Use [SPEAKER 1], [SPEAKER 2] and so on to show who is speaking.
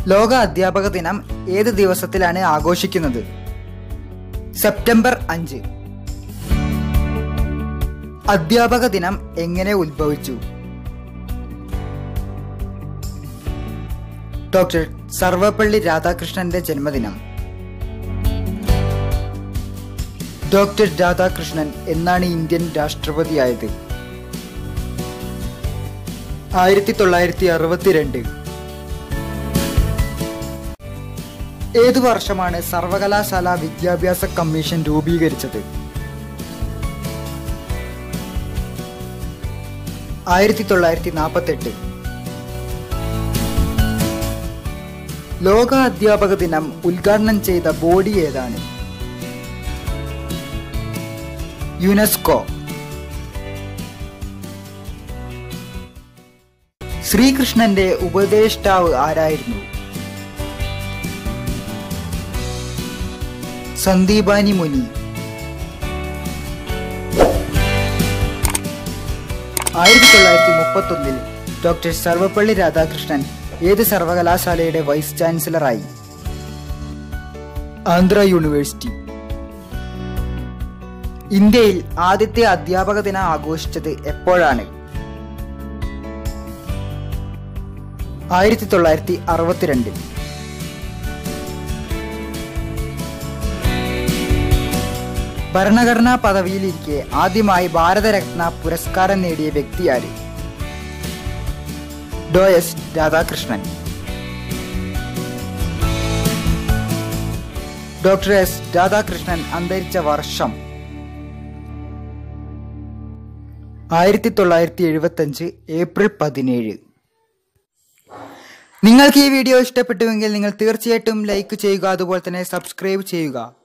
[SPEAKER 1] ലോക അധ്യാപക ദിനം ഏത് ദിവസത്തിലാണ് ആഘോഷിക്കുന്നത് സെപ്റ്റംബർ അഞ്ച് അധ്യാപക ദിനം എങ്ങനെ ഉത്ഭവിച്ചു ഡോക്ടർ സർവപ്പള്ളി രാധാകൃഷ്ണന്റെ ജന്മദിനം ഡോക്ടർ രാധാകൃഷ്ണൻ എന്നാണ് ഇന്ത്യൻ രാഷ്ട്രപതിയായത് ആയിരത്തി തൊള്ളായിരത്തി അറുപത്തിരണ്ട് ഏതു വർഷമാണ് സർവകലാശാല വിദ്യാഭ്യാസ കമ്മീഷൻ രൂപീകരിച്ചത് ആയിരത്തി തൊള്ളായിരത്തി നാൽപ്പത്തെട്ട് ലോക അധ്യാപക ദിനം ഉദ്ഘാടനം ചെയ്ത ബോഡി ഏതാണ് യുനെസ്കോ ശ്രീകൃഷ്ണന്റെ ഉപദേഷ്ടാവ് ആരായിരുന്നു സന്ദീപാനി മുനി ആയിരത്തി തൊള്ളായിരത്തി മുപ്പത്തി ഒന്നിൽ ഡോക്ടർ സർവപ്പള്ളി രാധാകൃഷ്ണൻ ഏത് സർവകലാശാലയുടെ വൈസ് ചാൻസലറായി ആന്ധ്ര യൂണിവേഴ്സിറ്റി ഇന്ത്യയിൽ ആദ്യത്തെ അധ്യാപക ദിനം ആഘോഷിച്ചത് എപ്പോഴാണ് ആയിരത്തി തൊള്ളായിരത്തി അറുപത്തിരണ്ടിൽ ഭരണഘടനാ പദവിയിലിരിക്കെ ആദ്യമായി ഭാരതരത്ന പുരസ്കാരം നേടിയ വ്യക്തിയാര് Dr S Radhakrishnan doctor S Radhakrishnan അന്തരിച്ച വർഷം ആയിരത്തി തൊള്ളായിരത്തി എഴുപത്തി അഞ്ച് ഏപ്രിൽ പതിനേഴ് നിങ്ങൾക്ക് ഈ വീഡിയോ ഇഷ്ടപ്പെട്ടുവെങ്കിൽ നിങ്ങൾ തീർച്ചയായിട്ടും ലൈക്ക് ചെയ്യുക അതുപോലെ തന്നെ സബ്സ്ക്രൈബ് ചെയ്യുക